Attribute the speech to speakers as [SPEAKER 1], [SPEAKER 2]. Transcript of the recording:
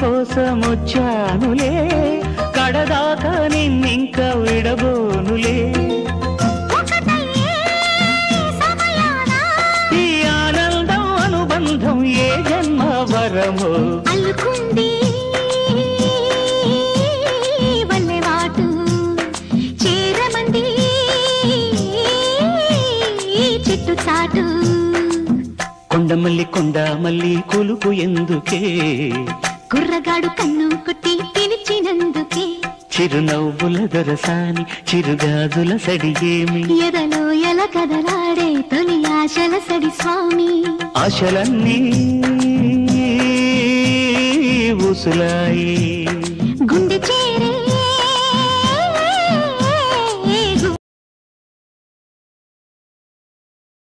[SPEAKER 1] కోసం వచ్చానులే కడదాకా నిన్నింక విడబోనులే
[SPEAKER 2] ఒకటయ్యే సమయాన
[SPEAKER 1] ఈ ఆనందం అనుబంధం ఏ జన్మ వరమో
[SPEAKER 2] అల్లుకుంది వల్లెవాటు చేరమంది చిట్టు చాటు
[SPEAKER 1] కొండమల్లి కొండ మల్లి కొలుపు ఎందుకే
[SPEAKER 2] కుర్రగాడు కన్ను కొట్టి పిలిచినందుకే
[SPEAKER 1] చిరునవ్వుల దొరసాని చిరుగాజుల సడిగేమి
[SPEAKER 2] ఎదలో ఎల కదలాడే తొలి ఆశల సడి స్వామి
[SPEAKER 1] ఆశలన్నీ ఊసులాయి